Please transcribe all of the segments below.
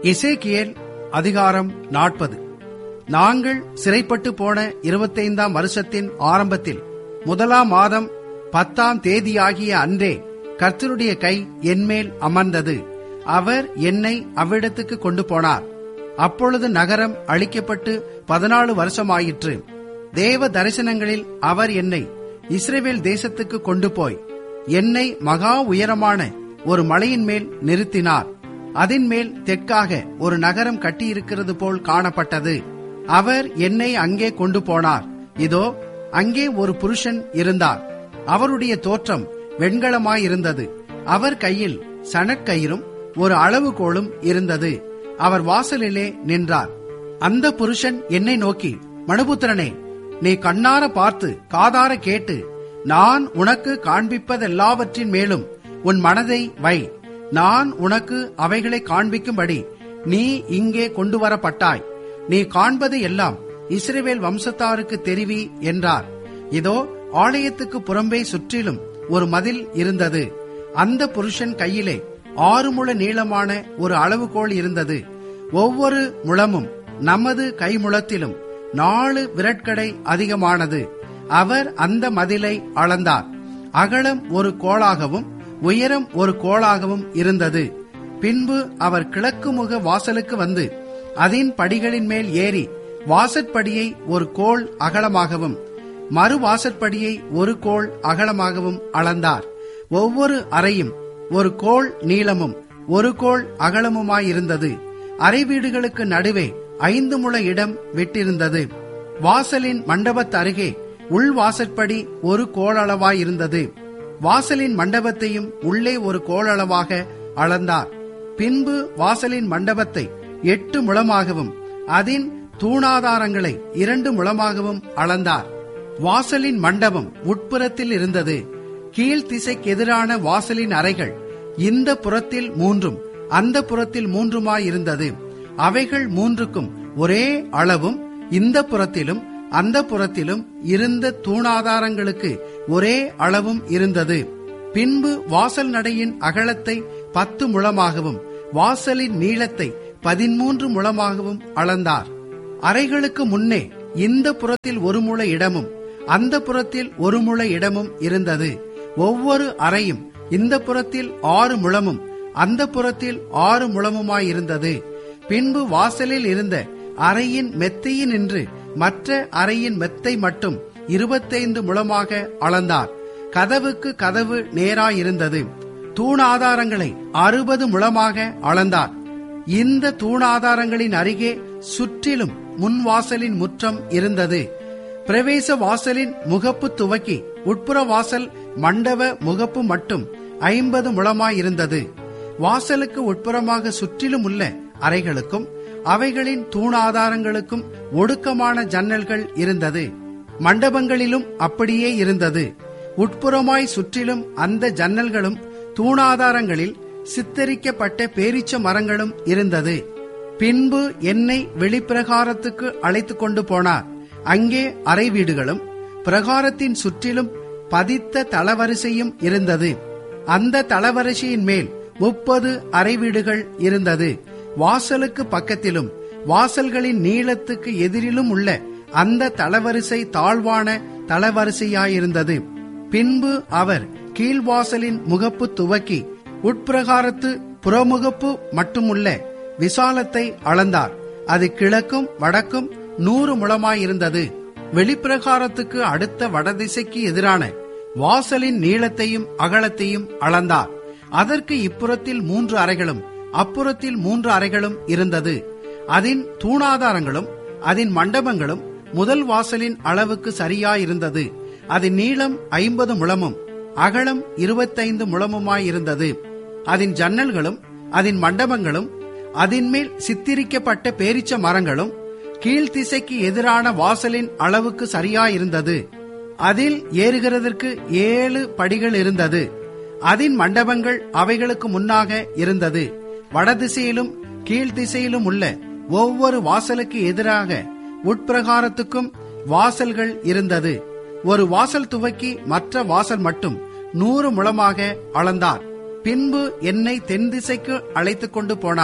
எசேக்கியேல் அதிகாரம் நாற்பது நாங்கள் சிறைப்பட்டு போன இருபத்தைந்தாம் வருஷத்தின் ஆரம்பத்தில் முதலாம் மாதம் பத்தாம் தேதியாகிய அன்றே கர்த்தருடைய கை என்மேல் அமர்ந்தது அவர் என்னை அவ்விடத்துக்கு கொண்டு போனார் அப்பொழுது நகரம் அழிக்கப்பட்டு பதினாலு வருஷமாயிற்று தேவ தரிசனங்களில் அவர் என்னை இஸ்ரேவேல் தேசத்துக்கு கொண்டு போய் என்னை மகா உயரமான ஒரு மலையின் மேல் நிறுத்தினார் அதன் மேல் தெற்காக ஒரு நகரம் கட்டியிருக்கிறது போல் காணப்பட்டது அவர் என்னை அங்கே கொண்டு போனார் இதோ அங்கே ஒரு புருஷன் இருந்தார் அவருடைய தோற்றம் வெண்கலமாயிருந்தது அவர் கையில் சணற்கயிறும் ஒரு அளவுகோலும் இருந்தது அவர் வாசலிலே நின்றார் அந்த புருஷன் என்னை நோக்கி மனுபுத்திரனே நீ கண்ணார பார்த்து காதார கேட்டு நான் உனக்கு காண்பிப்பதெல்லாவற்றின் மேலும் உன் மனதை வை நான் உனக்கு அவைகளை காண்பிக்கும்படி நீ இங்கே கொண்டு வரப்பட்டாய் நீ காண்பது எல்லாம் இஸ்ரேவேல் வம்சத்தாருக்கு தெரிவி என்றார் இதோ ஆலயத்துக்கு புறம்பே சுற்றிலும் ஒரு மதில் இருந்தது அந்த புருஷன் கையிலே ஆறு முழ நீளமான ஒரு அளவுகோல் இருந்தது ஒவ்வொரு முழமும் நமது கைமுழத்திலும் நாலு விரட்கடை அதிகமானது அவர் அந்த மதிலை அளந்தார் அகலம் ஒரு கோளாகவும் உயரம் ஒரு கோளாகவும் இருந்தது பின்பு அவர் கிழக்கு முக வாசலுக்கு வந்து அதன் படிகளின் மேல் ஏறி வாசற்படியை ஒரு கோள் அகலமாகவும் மறு வாசற்படியை ஒரு கோள் அகலமாகவும் அளந்தார் ஒவ்வொரு அறையும் ஒரு கோள் நீளமும் ஒரு கோள் அகலமுமாயிருந்தது அறை வீடுகளுக்கு நடுவே ஐந்து முழ இடம் விட்டிருந்தது வாசலின் மண்டபத்து அருகே உள் வாசற்படி ஒரு கோளளவாயிருந்தது வாசலின் மண்டபத்தையும் உள்ளே ஒரு கோளளவாக அளந்தார் பின்பு வாசலின் மண்டபத்தை எட்டு முழமாகவும் அதன் தூணாதாரங்களை இரண்டு முழமாகவும் அளந்தார் வாசலின் மண்டபம் உட்புறத்தில் இருந்தது கீழ் திசைக்கு எதிரான வாசலின் அறைகள் இந்த புறத்தில் மூன்றும் அந்த புறத்தில் மூன்றுமாயிருந்தது அவைகள் மூன்றுக்கும் ஒரே அளவும் இந்த புறத்திலும் அந்த புறத்திலும் இருந்த தூணாதாரங்களுக்கு ஒரே அளவும் இருந்தது பின்பு வாசல் நடையின் அகலத்தை பத்து முழமாகவும் வாசலின் நீளத்தை பதிமூன்று முழமாகவும் அளந்தார் அறைகளுக்கு முன்னே இந்த புறத்தில் ஒரு முழ இடமும் அந்த புறத்தில் ஒரு முழ இடமும் இருந்தது ஒவ்வொரு அறையும் இந்த புறத்தில் ஆறு முழமும் அந்த புறத்தில் ஆறு முழமுமாயிருந்தது பின்பு வாசலில் இருந்த அறையின் மெத்தையினின்று மற்ற அறையின் மெத்தை மட்டும் இருபத்தைந்து முழமாக அளந்தார் கதவுக்கு கதவு நேராயிருந்தது தூணாதாரங்களை அறுபது முழமாக அளந்தார் இந்த தூணாதாரங்களின் அருகே சுற்றிலும் முன்வாசலின் முற்றம் இருந்தது பிரவேச வாசலின் முகப்பு துவக்கி உட்புற வாசல் மண்டப முகப்பு மட்டும் ஐம்பது முழமாயிருந்தது வாசலுக்கு உட்புறமாக சுற்றிலும் உள்ள அறைகளுக்கும் அவைகளின் தூணாதாரங்களுக்கும் ஒடுக்கமான ஜன்னல்கள் இருந்தது மண்டபங்களிலும் அப்படியே இருந்தது உட்புறமாய் சுற்றிலும் அந்த ஜன்னல்களும் தூணாதாரங்களில் சித்தரிக்கப்பட்ட பேரிச்ச மரங்களும் இருந்தது பின்பு என்னை வெளிப்பிரகாரத்துக்கு அழைத்து கொண்டு போனார் அங்கே அறை வீடுகளும் பிரகாரத்தின் சுற்றிலும் பதித்த தளவரிசையும் இருந்தது அந்த தளவரிசையின் மேல் முப்பது அறை வீடுகள் இருந்தது வாசலுக்கு பக்கத்திலும் வாசல்களின் நீளத்துக்கு எதிரிலும் உள்ள அந்த தளவரிசை தாழ்வான தளவரிசையாயிருந்தது பின்பு அவர் கீழ்வாசலின் முகப்பு துவக்கி உட்பிரகாரத்து புறமுகப்பு மட்டுமுள்ள விசாலத்தை அளந்தார் அது கிழக்கும் வடக்கும் நூறு முழமாயிருந்தது வெளிப்பிரகாரத்துக்கு அடுத்த வடதிசைக்கு எதிரான வாசலின் நீளத்தையும் அகலத்தையும் அளந்தார் அதற்கு இப்புறத்தில் மூன்று அறைகளும் அப்புறத்தில் மூன்று அறைகளும் இருந்தது அதன் தூணாதாரங்களும் அதன் மண்டபங்களும் முதல் வாசலின் அளவுக்கு சரியாயிருந்தது அதன் நீளம் ஐம்பது முழமும் அகலம் இருபத்தைந்து முழமுமாயிருந்தது அதன் ஜன்னல்களும் அதன் மண்டபங்களும் அதன் மேல் சித்திரிக்கப்பட்ட பேரிச்ச மரங்களும் கீழ்த்திசைக்கு எதிரான வாசலின் அளவுக்கு சரியாயிருந்தது அதில் ஏறுகிறதற்கு ஏழு படிகள் இருந்தது அதன் மண்டபங்கள் அவைகளுக்கு முன்னாக இருந்தது வடதிசையிலும் கீழ்த்திசையிலும் உள்ள ஒவ்வொரு வாசலுக்கு எதிராக உட்பிரகாரத்துக்கும் வாசல்கள் இருந்தது ஒரு வாசல் துவக்கி மற்ற வாசல் மட்டும் நூறு முழமாக அளந்தார் பின்பு என்னை தென் திசைக்கு அழைத்துக் கொண்டு போனார்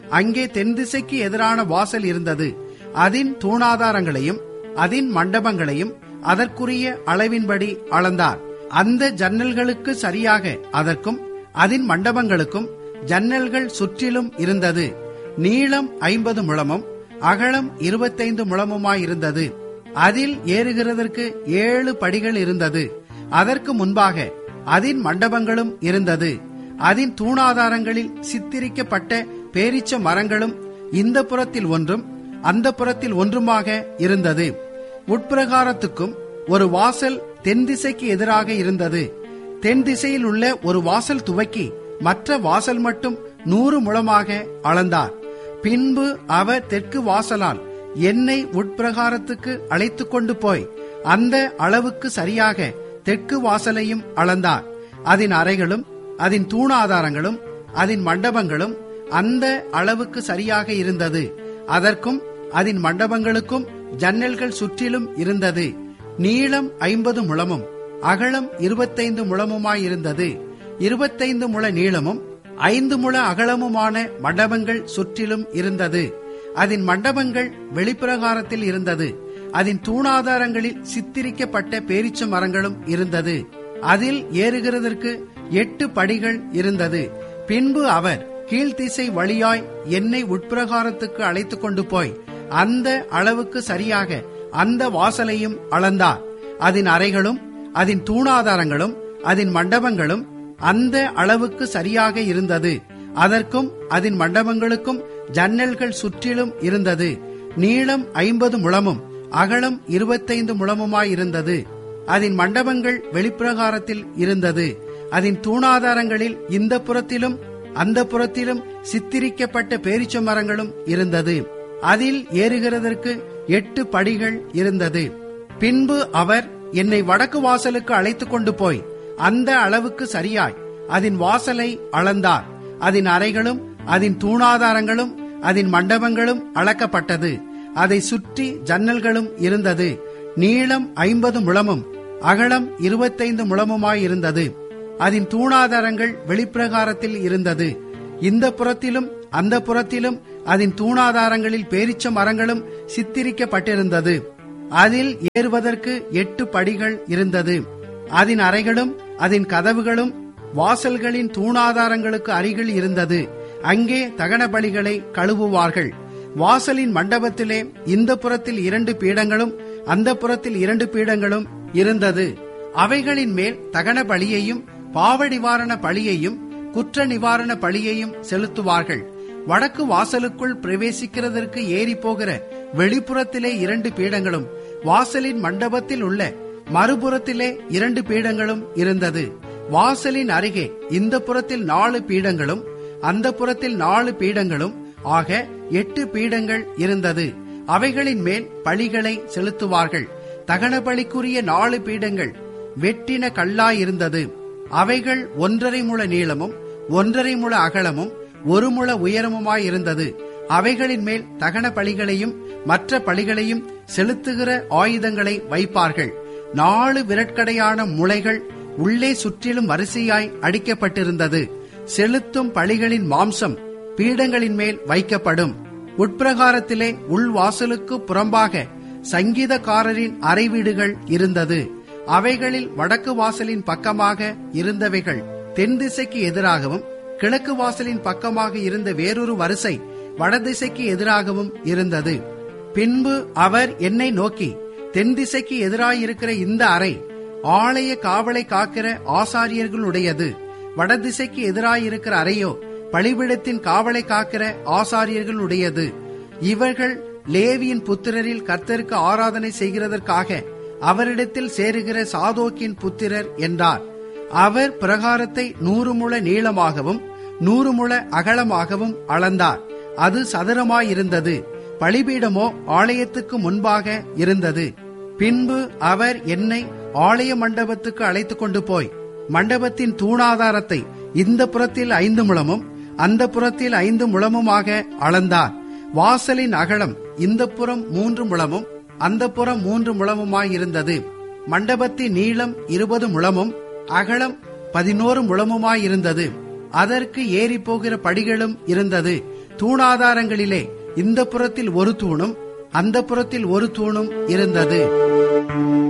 அங்கே தென் திசைக்கு எதிரான வாசல் இருந்தது அதன் தூணாதாரங்களையும் அதன் மண்டபங்களையும் அதற்குரிய அளவின்படி அளந்தார் அந்த ஜன்னல்களுக்கு சரியாக அதற்கும் அதன் மண்டபங்களுக்கும் ஜன்னல்கள் சுற்றிலும் இருந்தது நீளம் ஐம்பது முழமும் அகலம் இருபத்தைந்து முழமுமாயிருந்தது அதில் ஏறுகிறதற்கு ஏழு படிகள் இருந்தது அதற்கு முன்பாக அதன் மண்டபங்களும் இருந்தது அதன் தூணாதாரங்களில் சித்திரிக்கப்பட்ட பேரிச்ச மரங்களும் இந்த புறத்தில் ஒன்றும் அந்த புறத்தில் ஒன்றுமாக இருந்தது உட்பிரகாரத்துக்கும் ஒரு வாசல் தென் திசைக்கு எதிராக இருந்தது தென் திசையில் உள்ள ஒரு வாசல் துவக்கி மற்ற வாசல் மட்டும் நூறு முழமாக அளந்தார் பின்பு அவர் தெற்கு வாசலால் என்னை உட்பிரகாரத்துக்கு அழைத்து கொண்டு போய் அந்த அளவுக்கு சரியாக தெற்கு வாசலையும் அளந்தார் அதன் அறைகளும் அதன் தூணாதாரங்களும் அதன் மண்டபங்களும் அந்த அளவுக்கு சரியாக இருந்தது அதற்கும் அதன் மண்டபங்களுக்கும் ஜன்னல்கள் சுற்றிலும் இருந்தது நீளம் ஐம்பது முழமும் அகலம் இருபத்தைந்து முழமுமாயிருந்தது இருபத்தைந்து முழ நீளமும் ஐந்து முழ அகலமுமான மண்டபங்கள் சுற்றிலும் இருந்தது அதன் மண்டபங்கள் வெளிப்பிரகாரத்தில் இருந்தது அதன் தூணாதாரங்களில் சித்திரிக்கப்பட்ட பேரிச்ச மரங்களும் இருந்தது அதில் ஏறுகிறதற்கு எட்டு படிகள் இருந்தது பின்பு அவர் கீழ்த்திசை வழியாய் என்னை உட்பிரகாரத்துக்கு அழைத்து கொண்டு போய் அந்த அளவுக்கு சரியாக அந்த வாசலையும் அளந்தார் அதன் அறைகளும் அதன் தூணாதாரங்களும் அதன் மண்டபங்களும் அந்த அளவுக்கு சரியாக இருந்தது அதற்கும் அதன் மண்டபங்களுக்கும் ஜன்னல்கள் சுற்றிலும் இருந்தது நீளம் ஐம்பது முழமும் அகலம் இருபத்தைந்து முழமுமாயிருந்தது அதன் மண்டபங்கள் வெளிப்பிரகாரத்தில் இருந்தது அதன் தூணாதாரங்களில் இந்த புறத்திலும் அந்த புறத்திலும் சித்திரிக்கப்பட்ட பேரிச்ச மரங்களும் இருந்தது அதில் ஏறுகிறதற்கு எட்டு படிகள் இருந்தது பின்பு அவர் என்னை வடக்கு வாசலுக்கு அழைத்து கொண்டு போய் அந்த அளவுக்கு சரியாய் அதன் வாசலை அளந்தார் அதன் அறைகளும் அதன் தூணாதாரங்களும் அதன் மண்டபங்களும் அளக்கப்பட்டது அதை சுற்றி ஜன்னல்களும் இருந்தது நீளம் ஐம்பது முழமும் அகலம் இருபத்தைந்து முழமுமாயிருந்தது அதன் தூணாதாரங்கள் வெளிப்பிரகாரத்தில் இருந்தது இந்த புறத்திலும் அந்த புறத்திலும் அதன் தூணாதாரங்களில் பேரிச்ச மரங்களும் சித்திரிக்கப்பட்டிருந்தது அதில் ஏறுவதற்கு எட்டு படிகள் இருந்தது அதன் அறைகளும் அதன் கதவுகளும் வாசல்களின் தூணாதாரங்களுக்கு அருகில் இருந்தது அங்கே தகன பலிகளை கழுவுவார்கள் வாசலின் மண்டபத்திலே இந்த புறத்தில் இரண்டு பீடங்களும் அந்த புறத்தில் இரண்டு பீடங்களும் இருந்தது அவைகளின் மேல் தகன பலியையும் பாவ நிவாரண பலியையும் குற்ற நிவாரண பலியையும் செலுத்துவார்கள் வடக்கு வாசலுக்குள் பிரவேசிக்கிறதற்கு ஏறி போகிற வெளிப்புறத்திலே இரண்டு பீடங்களும் வாசலின் மண்டபத்தில் உள்ள மறுபுறத்திலே இரண்டு பீடங்களும் இருந்தது வாசலின் அருகே இந்த புறத்தில் நாலு பீடங்களும் அந்த புறத்தில் நாலு பீடங்களும் ஆக எட்டு பீடங்கள் இருந்தது அவைகளின் மேல் பழிகளை செலுத்துவார்கள் தகன பலிக்குரிய நாலு பீடங்கள் வெட்டின கல்லாயிருந்தது அவைகள் ஒன்றரை முழ நீளமும் ஒன்றரை முழ அகலமும் ஒரு முழ உயரமுமாயிருந்தது அவைகளின் மேல் தகன பலிகளையும் மற்ற பலிகளையும் செலுத்துகிற ஆயுதங்களை வைப்பார்கள் நாலு விரட்கடையான முளைகள் உள்ளே சுற்றிலும் வரிசையாய் அடிக்கப்பட்டிருந்தது செலுத்தும் பலிகளின் மாம்சம் பீடங்களின் மேல் வைக்கப்படும் உட்பிரகாரத்திலே உள்வாசலுக்கு புறம்பாக சங்கீதக்காரரின் அறை வீடுகள் இருந்தது அவைகளில் வடக்கு வாசலின் பக்கமாக இருந்தவைகள் தென் திசைக்கு எதிராகவும் கிழக்கு வாசலின் பக்கமாக இருந்த வேறொரு வரிசை வடதிசைக்கு எதிராகவும் இருந்தது பின்பு அவர் என்னை நோக்கி தென் திசைக்கு எதிராயிருக்கிற இந்த அறை ஆலய காவலை காக்கிற ஆசாரியர்களுடையது வடதிசைக்கு எதிராயிருக்கிற அறையோ பழிபிடத்தின் காவலை காக்கிற ஆசாரியர்களுடையது இவர்கள் லேவியின் புத்திரரில் கர்த்தருக்கு ஆராதனை செய்கிறதற்காக அவரிடத்தில் சேருகிற சாதோக்கின் புத்திரர் என்றார் அவர் பிரகாரத்தை நூறு முழ நீளமாகவும் நூறு முழ அகலமாகவும் அளந்தார் அது சதுரமாயிருந்தது பலிபீடமோ ஆலயத்துக்கு முன்பாக இருந்தது பின்பு அவர் என்னை ஆலய மண்டபத்துக்கு அழைத்து கொண்டு போய் மண்டபத்தின் தூணாதாரத்தை இந்த புறத்தில் ஐந்து முழமும் அந்த புறத்தில் ஐந்து முழமுமாக அளந்தார் வாசலின் அகலம் இந்த புறம் மூன்று முழமும் அந்த புறம் மூன்று முழமுமாயிருந்தது மண்டபத்தின் நீளம் இருபது முழமும் அகலம் பதினோரு முழமுமாயிருந்தது அதற்கு ஏறி போகிற படிகளும் இருந்தது தூணாதாரங்களிலே இந்த புறத்தில் ஒரு தூணும் அந்த புறத்தில் ஒரு தூணும் இருந்தது